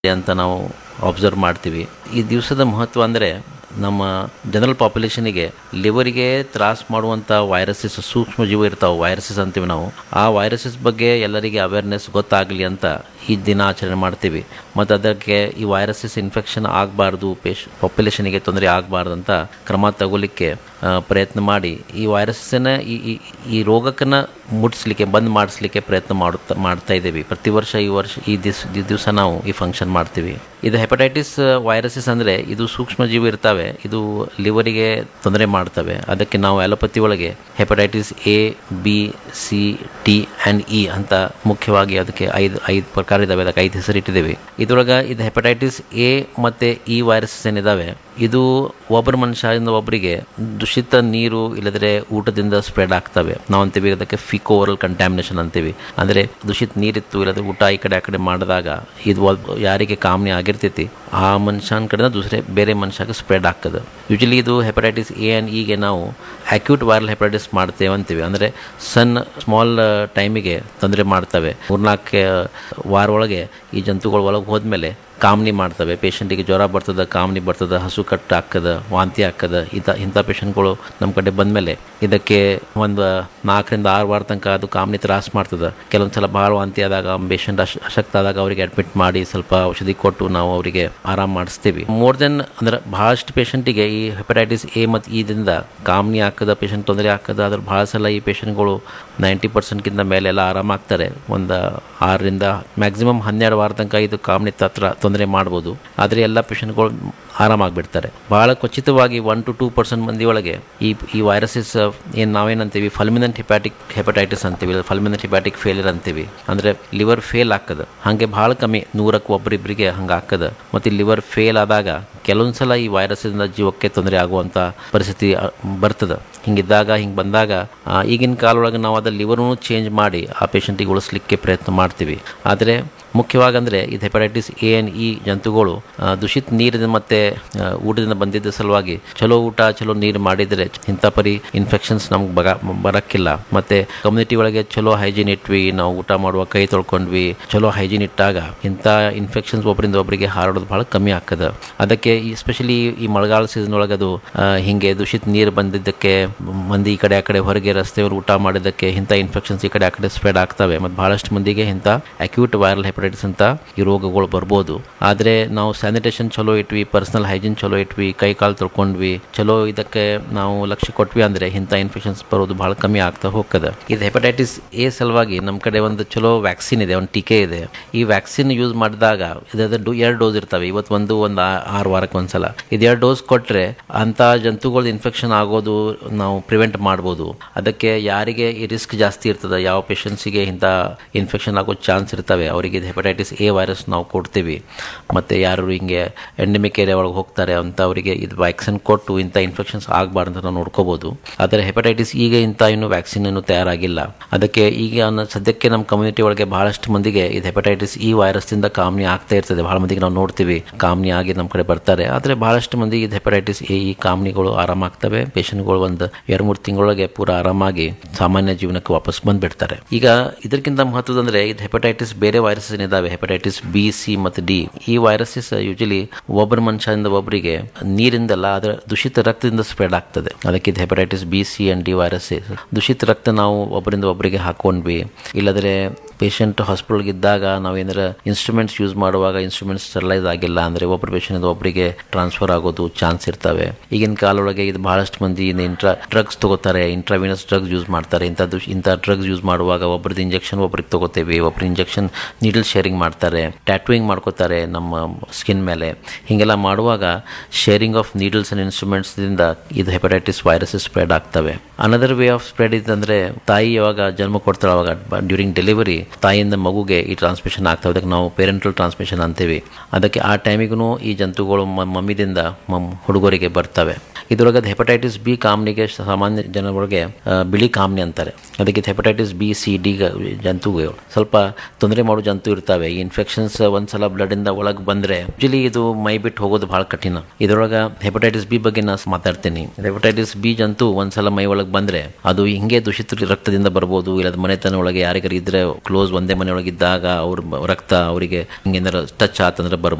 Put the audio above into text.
ಅಂತ ನಾವು ಅಬ್ಸರ್ವ್ ಮಾಡ್ತೀವಿ ಈ ದಿವಸದ ಮಹತ್ವ ಅಂದರೆ ನಮ್ಮ ಜನರಲ್ ಪಾಪ್ಯುಲೇಷನಿಗೆ ಲಿವರಿಗೆ ತ್ರಾಸ ಮಾಡುವಂಥ ವೈರಸಸ್ ಸೂಕ್ಷ್ಮ ಜೀವ ಇರ್ತಾವೆ ವೈರಸಸ್ ಅಂತೀವಿ ನಾವು ಆ ವೈರಸಸ್ ಬಗ್ಗೆ ಎಲ್ಲರಿಗೆ ಅವೇರ್ನೆಸ್ ಗೊತ್ತಾಗಲಿ ಅಂತ ಈ ದಿನ ಆಚರಣೆ ಮಾಡ್ತೀವಿ ಮತ್ತು ಅದಕ್ಕೆ ಈ ವೈರಸಸ್ ಇನ್ಫೆಕ್ಷನ್ ಆಗಬಾರ್ದು ಪೇಶ್ ಪಾಪ್ಯುಲೇಷನಿಗೆ ತೊಂದರೆ ಆಗಬಾರ್ದು ಅಂತ ಕ್ರಮ ತಗೋಲಿಕ್ಕೆ ಆ, ಪ್ರಯತ್ನ ಮಾಡಿ ಈ ವೈರಸ್ಸನ್ನ ಈ ಈ- ಈ ರೋಗಕ್ಕನ್ನ ಮುಟ್ಸ್ಲಿಕ್ಕೆ ಬಂದ್ ಮಾಡಿಸ್ಲಿಕ್ಕೆ ಪ್ರಯತ್ನ ಮಾಡುತ್ತಾ ಮಾಡ್ತಾ ಇದ್ದೀವಿ ಪ್ರತಿ ವರ್ಷ ಈ ವರ್ಷ ಈ ದಿವ್ಸ ಈ ದಿವಸ ನಾವು ಈ ಫಂಕ್ಷನ್ ಮಾಡ್ತೀವಿ ಇದು ಹೆಪಟೈಟಿಸ್ ವೈರಸಸ್ ಅಂದರೆ ಇದು ಸೂಕ್ಷ್ಮ ಜೀವಿ ಇರ್ತವೆ ಇದು ಲಿವರಿಗೆ ತೊಂದರೆ ಮಾಡ್ತವೆ ಅದಕ್ಕೆ ನಾವು ಅಲೋಪತಿ ಒಳಗೆ hepatitis A B C D and E ಅಂತ ಮುಖ್ಯವಾಗಿ ಅದಕ್ಕೆ ಐದು ಐದು ಪ್ರಕಾರ ಇದಾವೆ ಅದಕ್ಕೆ ಐದು ಹೆಸರು ಇಟ್ಟಿದ್ದೀವಿ ಇದ್ರೊಳಗೆ ಇದು ಹೆಪಟೈಟಿಸ್ ಎ ಮತ್ತು ಇ ವೈರಸಸ್ ಏನಿದಾವೆ ಇದು ಒಬ್ಬರ ಮನುಷ್ಯರಿಂದ ಒಬ್ಬರಿಗೆ ದೂಷಿತ ನೀರು ಇಲ್ಲದ್ರೆ ಊಟದಿಂದ ಸ್ಪ್ರೆಡ್ ಆಗ್ತವೆ ನಾವು ಅಂತೀವಿ ಅದಕ್ಕೆ ಫಿಕೋರಲ್ ಕಂಟ್ಯಾಮಿನೇಷನ್ ಅಂತೀವಿ ಅಂದರೆ ದೂಷಿತ ನೀರಿತ್ತು ಇಲ್ಲದ್ರೆ ಊಟ ಈ ಕಡೆ ಆ ಕಡೆ ಮಾಡಿದಾಗ ಇದು ಒಬ್ಬ ಯಾರಿಗೆ ಕಾಮನೆ ಆಗಿರ್ತೈತಿ ಆ ಮನುಷ್ಯನ ಕಡೆ ದೂಸರೆ ಬೇರೆ ಮನುಷ್ಯಗೆ ಸ್ಪ್ರೆಡ್ ಆಗ್ತದೆ ಯೂಶಲಿ ಇದು ಹೆಪಟೈಟಿಸ್ ಎ ಆ್ಯಂಡ್ ಇಗೆ ನಾವು ಅಕ್ಯೂಟ್ ವೈರಲ್ ಹೆಪಟೈಟಿಸ್ ಮಾಡ್ತೇವೆ ಅಂತೀವಿ ಅಂದರೆ ಸಣ್ಣ ಸ್ಮಾಲ್ ಟೈಮಿಗೆ ತೊಂದರೆ ಮಾಡ್ತವೆ ಮೂರ್ನಾಲ್ಕು ವಾರ ಒಳಗೆ ಈ ಜಂತುಗಳು ಒಳಗೆ ಹೋದ್ಮೇಲೆ ಕಾಮನಿ ಮಾಡ್ತವೆ ಪೇಷಂಟಿಗೆ ಜ್ವರ ಬರ್ತದೆ ಕಾಮನಿ ಬರ್ತದೆ ಹಸು ಕಟ್ಟು ಹಾಕದ ವಾಂತಿ ಹಾಕದ ಇಂಥ ಇಂಥ ಪೇಷಂಟ್ಗಳು ನಮ್ಮ ಕಡೆ ಬಂದಮೇಲೆ ಇದಕ್ಕೆ ಒಂದು ನಾಲ್ಕರಿಂದ ಆರು ವಾರ ತನಕ ಅದು ಕಾಮನಿ ತ್ರಾಸ ಮಾಡ್ತದೆ ಕೆಲವೊಂದು ಸಲ ಭಾಳ ವಾಂತಿ ಆದಾಗ ಪೇಷಂಟ್ ಅಶ್ ಅಶಕ್ತ ಆದಾಗ ಅವರಿಗೆ ಅಡ್ಮಿಟ್ ಮಾಡಿ ಸ್ವಲ್ಪ ಔಷಧಿ ಕೊಟ್ಟು ನಾವು ಅವರಿಗೆ ಆರಾಮ್ ಮಾಡಿಸ್ತೀವಿ ಮೋರ್ ದೆನ್ ಅಂದ್ರೆ ಭಾಳಷ್ಟು ಪೇಷಂಟಿಗೆ ಈ ಹೆಪಟೈಟಿಸ್ ಎ ಮತ್ತು ಇದಿಂದ ಕಾಮನಿ ಹಾಕದ ಪೇಷಂಟ್ ತೊಂದರೆ ಹಾಕದ ಅದ್ರ ಭಾಳ ಸಲ ಈ ಪೇಷಂಟ್ಗಳು ನೈಂಟಿ ಪರ್ಸೆಂಟ್ಗಿಂತ ಮೇಲೆ ಎಲ್ಲ ಆರಾಮಾಗ್ತಾರೆ ಒಂದು ಆರರಿಂದ ಮ್ಯಾಕ್ಸಿಮಮ್ ಹನ್ನೆರಡು ವಾರ ತನಕ ಇದು ಕಾಮನಿ ಹತ್ರ ತೊಂದರೆ ಮಾಡ್ಬೋದು ಆದರೆ ಎಲ್ಲ ಪೇಷಂಟ್ಗಳು ಆರಾಮಾಗ್ಬಿಡ್ತಾರೆ ಭಾಳ ಖಚಿತವಾಗಿ ಒನ್ ಟು ಟೂ ಪರ್ಸೆಂಟ್ ಮಂದಿ ಒಳಗೆ ಈ ಈ ವೈರಸಸ್ ಏನು ನಾವೇನಂತೀವಿ ಫಲ್ಮಿನೆಂಟ್ ಹಿಪ್ಯಾಟಿಕ್ ಹೆಪಟೈಟಿಸ್ ಅಂತೀವಿ ಫಲ್ಮಿನೆಂಟ್ ಹಿಪ್ಯಾಟಿಕ್ ಫೇಲಿಯರ್ ಅಂತೀವಿ ಅಂದರೆ ಲಿವರ್ ಫೇಲ್ ಆಗ್ತದೆ ಹಾಗೆ ಭಾಳ ಕಮ್ಮಿ ನೂರಕ್ಕೆ ಒಬ್ಬರಿಬ್ಬರಿಗೆ ಹಂಗೆ ಆಗ್ತದೆ ಮತ್ತು ಈ ಲಿವರ್ ಫೇಲ್ ಆದಾಗ ಕೆಲವೊಂದು ಸಲ ಈ ವೈರಸ್ಸಿಂದ ಜೀವಕ್ಕೆ ತೊಂದರೆ ಆಗುವಂಥ ಪರಿಸ್ಥಿತಿ ಅ, ಬರ್ತದೆ ಹಿಂಗಿದ್ದಾಗ ಹಿಂಗೆ ಬಂದಾಗ ಆ, ಈಗಿನ ಕಾಲೊಳಗೆ ನಾವು ಅದ ಲಿವರ್ನು ಚೇಂಜ್ ಮಾಡಿ ಆ ಪೇಷಂಟಿಗೆ ಉಳಿಸ್ಲಿಕ್ಕೆ ಪ್ರಯತ್ನ ಮಾಡ್ತೀವಿ ಆದರೆ ಮುಖ್ಯವಾಗಿ ಅಂದರೆ ಇದು ಹೆಪಟೈಟಿಸ್ ಎ ಎನ್ ಇ ಜಂತುಗಳು ಆ, ದೂಷಿತ ನೀರಿನ ಮತ್ತು ಆ, ಊಟದಿಂದ ಬಂದಿದ್ದ ಸಲುವಾಗಿ ಚಲೋ ಊಟ ಚಲೋ ನೀರು ಮಾಡಿದರೆ ಇಂಥ ಪರಿ ಇನ್ಫೆಕ್ಷನ್ಸ್ ನಮ್ಗೆ ಬಗ ಬರೋಕ್ಕಿಲ್ಲ ಮತ್ತು ಕಮ್ಯುನಿಟಿ ಒಳಗೆ ಚಲೋ ಹೈಜೀನ್ ಇಟ್ವಿ ನಾವು ಊಟ ಮಾಡುವ ಕೈ ತೊಳ್ಕೊಂಡ್ವಿ ಚಲೋ ಹೈಜೀನ್ ಇಟ್ಟಾಗ ಇಂಥ ಇನ್ಫೆಕ್ಷನ್ಸ್ ಒಬ್ಬರಿಂದ ಒಬ್ಬರಿಗೆ ಹಾರೋದು ಭಾಳ ಕಮ್ಮಿ ಆಗ್ತದೆ ಅದಕ್ಕೆ ಎಸ್ಪೆಷಲಿ ಈ ಮಳೆಗಾಲ ಸೀಸನ್ ಒಳಗೆ ಅದು ಆ, ಹಿಂಗೆ ದೂಷಿತ ನೀರು ಬಂದಿದ್ದಕ್ಕೆ ಮಂದಿ ಈ ಕಡೆ ಆ ಕಡೆ ಹೊರಗೆ ರಸ್ತೆಯವರು ಊಟ ಮಾಡಿದ್ದಕ್ಕೆ ಇಂಥ ಇನ್ಫೆಕ್ಷನ್ಸ್ ಈ ಕಡೆ ಆ ಕಡೆ ಸ್ಪ್ರೆಡ್ ಆಗ್ತವೆ ಮತ್ತು ಬಹಳಷ್ಟು ಮಂದಿಗೆ ಇಂಥ ಅಕ್ಯೂಟ್ ವೈರಲ್ ಹೆಪಟೈಟಿಸ್ ಅಂತ ಈ ರೋಗಗಳು ಬರ್ಬೋದು ಆದರೆ ನಾವು ಸ್ಯಾನಿಟೇಷನ್ ಚಲೋ ಇಟ್ವಿ ಪರ್ಸನಲ್ ಹೈಜೀನ್ ಚಲೋ ಇಟ್ವಿ ಕೈ ಕಾಲು ತೊಳ್ಕೊಂಡ್ವಿ ಚಲೋ ಇದಕ್ಕೆ ನಾವು ಲಕ್ಷ್ಯ ಕೊಟ್ವಿ ಅಂದರೆ ಇಂಥ ಇನ್ಫೆಕ್ಷನ್ಸ್ ಬರೋದು ಭಾಳ ಕಮ್ಮಿ ಆಗ್ತಾ ಹೋಗ್ತದೆ ಇದು ಹೆಪಟೈಟಿಸ್ ಎ ಸಲುವಾಗಿ ನಮ್ಮ ಕಡೆ ಒಂದು ಚಲೋ ವ್ಯಾಕ್ಸಿನ್ ಇದೆ ಒಂದು ಟೀಕೆ ಇದೆ ಈ ವ್ಯಾಕ್ಸಿನ್ ಯೂಸ್ ಮಾಡಿದಾಗ ಇದಾದ ಡು ಎರಡು ಡೋಸ್ ಇರ್ತವೆ ಇವತ್ತು ಒಂದು ಒಂದು ಆ- ಆರು ವಾರಕ್ಕೆ ಒಂದ್ಸಲ ಇದು ಎರಡು ಡೋಸ್ ಕೊಟ್ಟರೆ ಅಂಥ ಜಂತುಗಳದ್ದು ಇನ್ಫೆಕ್ಷನ್ ಆಗೋದು ನಾವು ಪ್ರಿವೆಂಟ್ ಮಾಡ್ಬೋದು ಅದಕ್ಕೆ ಯಾರಿಗೆ ಈ ರಿಸ್ಕ್ ಜಾಸ್ತಿ ಇರ್ತದೆ ಯಾವ ಪೇಷಂಟ್ಸಿಗೆ ಇಂಥ ಇನ್ಫೆಕ್ಷನ್ ಆಗೋ ಚಾನ್ಸ್ ಇರ್ತವೆ ಅವರಿಗೆ ಇದು ಹೆಪಟೈಟಿಸ್ ಎ ವೈರಸ್ ನಾವು ಕೊಡ್ತೀವಿ ಮತ್ತು ಯಾರು ಹಿಂಗೆ ಎಂಡೆಮಿಕ್ ಏರಿಯಾ ಒಳಗೆ ಹೋಗ್ತಾರೆ ಅಂಥವರಿಗೆ ಇದು ವ್ಯಾಕ್ಸಿನ್ ಕೊಟ್ಟು ಇಂಥ ಇನ್ಫೆಕ್ಷನ್ಸ್ ಆಗಬಾರ್ದು ಅಂತ ನಾವು ನೋಡ್ಕೋಬೋದು ಆದರೆ ಹೆಪಟೈಟಿಸ್ ಈಗ ಇಂಥ ಇನ್ನೂ ವ್ಯಾಕ್ಸಿನ್ ಇನ್ನೂ ತಯಾರಾಗಿಲ್ಲ ಅದಕ್ಕೆ ಈಗ ನ- ಸದ್ಯಕ್ಕೆ ನಮ್ಮ ಕಮ್ಯುನಿಟಿ ಒಳಗೆ ಬಹಳಷ್ಟು ಮಂದಿಗೆ ಇದು ಹೆಪಟೈಟಿಸ್ ಈ ವೈರಸ್ದಿಂದ ಕಾಮನಿ ಆಗ್ತಾ ಇರ್ತದೆ ಬಹಳ ಮಂದಿಗೆ ನಾವು ನೋಡ್ತೀವಿ ಕಾಮನಿ ಆಗಿ ನಮ್ಮ ಕಡೆ ಬರ್ತಾರೆ ಆದರೆ ಬಹಳಷ್ಟು ಮಂದಿಗೆ ಇದು ಹೆಪಟೈಟಿಸ್ ಎ ಈ ಕಾಮನಿಗಳು ಆರಾಮಾಗ್ತವೆ ಪೇಷಂಟ್ಗಳು ಒಂದು ಎರಡು ಮೂರು ತಿಂಗಳೊಳಗೆ ಪೂರ ಆರಾಮಾಗಿ ಸಾಮಾನ್ಯ ಜೀವನಕ್ಕೆ ವಾಪಸ್ ಬಂದ್ಬಿಡ್ತಾರೆ ಈಗ ಇದಕ್ಕಿಂತ ಮಹತ್ವದಂದ್ರೆ ಇದು ಹೆಪಟೈಟಿಸ್ ಬೇರೆ ವೈರಸಸ್ ಏನಿದಾವೆ ಹೆಪಟೈಟಿಸ್ ಬಿ ಸಿ ಮತ್ತು ಡಿ ಈ ವೈರಸಸ್ ಯೂಶಲಿ ಒಬ್ಬರ ಮನುಷ್ಯರಿಂದ ಒಬ್ಬರಿಗೆ ನೀರಿಂದಲ್ಲ ಅದರ ದೂಷಿತ ರಕ್ತದಿಂದ ಸ್ಪ್ರೆಡ್ ಆಗ್ತದೆ ಅದಕ್ಕೆ ಇದು hepatitis B C and D viruses ದೂಷಿತ ರಕ್ತ ನಾವು ಒಬ್ಬರಿಂದ ಒಬ್ಬರಿಗೆ ಹಾಕೊಂಡ್ವಿ ಇಲ್ಲದ್ರೆ ಪೇಷಂಟ್ ಹಾಸ್ಪಿಟಲ್ಗೆ ಇದ್ದಾಗ ನಾವು ಏನಾರ ಇನ್ಸ್ಟ್ರೂಮೆಂಟ್ಸ್ ಯೂಸ್ ಮಾಡುವಾಗ ಇನ್ಸ್ಟ್ರೂಮೆಂಟ್ಸ್ ಸ್ಟೆರಲೈಸ್ ಆಗಿಲ್ಲ ಅಂದರೆ ಒಬ್ಬರ ಪೇಷಂಟ್ ಒಬ್ಬರಿಗೆ ಟ್ರಾನ್ಸ್ಫರ್ ಆಗೋದು ಚಾನ್ಸ್ ಇರ್ತವೆ ಈಗಿನ ಕಾಲೊಳಗೆ ಇದು ಬಹಳಷ್ಟು ಮಂದಿ ಇಂಟ್ರಾ ಡ್ರಗ್ಸ್ ತಗೋತಾರೆ ಇಂಟ್ರಾವಿನಸ್ ಡ್ರಗ್ಸ್ ಯೂಸ್ ಮಾಡ್ತಾರೆ ಇಂಥ ದುಷ್ ಇಂಥ ಡ್ರಗ್ಸ್ ಯೂಸ್ ಮಾಡುವಾಗ ಒಬ್ಬರದ್ದು ಇಂಜೆಕ್ಷನ್ ಒಬ್ರಿಗೆ ತಗೋತೇವೆ ಒಬ್ರು ಇಂಜೆಕ್ಷನ್ ನೀಡಲ್ ಶೇರಿಂಗ್ ಮಾಡ್ತಾರೆ ಟ್ಯಾಟೂಯಿಂಗ್ ಮಾಡ್ಕೋತಾರೆ ನಮ್ಮ ಸ್ಕಿನ್ ಮೇಲೆ ಹೀಗೆಲ್ಲ ಮಾಡುವಾಗ ಶೇರಿಂಗ್ ಆಫ್ ನೀಡಲ್ಸ್ ಅಂಡ್ ಇನ್ಸ್ಟ್ರೂಮೆಂಟ್ಸ್ದಿಂದ ಇದು ಹೆಪಟೈಟಿಸ್ ವೈರಸಸ್ ಸ್ಪ್ರೆಡ್ ಆಗ್ತವೆ ಅನದರ್ ವೇ ಆಫ್ ಸ್ಪ್ರೆಡ್ ಇದಂದ್ರೆ ತಾಯಿ ಯಾವಾಗ ಜನ್ಮ ಕೊಡ್ತಾಳೆ ಅವಾಗ ಡ್ಯೂರಿಂಗ್ ಡೆಲಿವರಿ ತಾಯಿಯಿಂದ ಮಗುಗೆ ಈ ಟ್ರಾನ್ಸ್ಮಿಷನ್ ಆಗ್ತವೆ ಅದಕ್ಕೆ ನಾವು ಪೇರೆಂಟಲ್ ಟ್ರಾನ್ಸ್ಮಿಷನ್ ಅಂತೀವಿ ಅದಕ್ಕೆ ಆ ಟೈಮಿಗೂ ಈ ಜಂತುಗಳು ಮ- ಮಮ್ಮಿದಿಂದ ಮಮ್ ಹುಡುಗರಿಗೆ ಬರ್ತವೆ ಇದ್ರೊಳಗೆ ಹೆಪಟೈಟಿಸ್ ಬಿ ಕಾಮ್ನಿಗೆ ಸಾಮಾನ್ಯ ಜನಗಳಿಗೆ ಆ, ಬಿಳಿ ಕಾಮ್ನಿ ಅಂತಾರೆ ಅದಕ್ಕೆ ಹೆಪಟೈಟಿಸ್ ಬಿ ಸಿ ಡಿ ಜಂತುಗಳು ಸ್ವಲ್ಪ ತೊಂದರೆ ಮಾಡೋ ಜಂತು ಇರ್ತವೆ ಈ ಇನ್ಫೆಕ್ಷನ್ಸ್ ಒಂದ್ಸಲ ಬ್ಲಡ್ ಇಂದ ಒಳಗೆ ಬಂದ್ರೆ ಯೂಶಲಿ ಇದು ಮೈ ಬಿಟ್ಟು ಹೋಗೋದು ಬಹಳ ಕಠಿಣ ಇದರೊಳಗೆ ಹೆಪಟೈಟಿಸ್ ಬಿ ಬಗ್ಗೆ ನಾನು ಮಾತಾಡ್ತೀನಿ ಹೆಪಟೈಟಿಸ್ ಬಿ ಜಂತು ಒಂದ್ಸಲ ಮೈ ಒಳಗೆ ಬಂದ್ರೆ ಅದು ಹಿಂಗೆ ದೂಷಿತ ರಕ್ತದಿಂದ ಬರ್ಬೋದು ಇಲ್ಲ ಮನೆತನ ಒಳಗೆ ಯಾರಿಗಾರು ಇದ್ರೆ ಕ್ಲೋಸ್ ಒಂದೇ ಮನೆ ಒಳಗೆ ಇದ್ದಾಗ ಅವ್ರ ರಕ್ತ ಅವರಿಗೆ ಹಿಂಗೇನಾರ ಟಚ್ ಆತಂದ್ರೆ ಬರ್ಬೋದು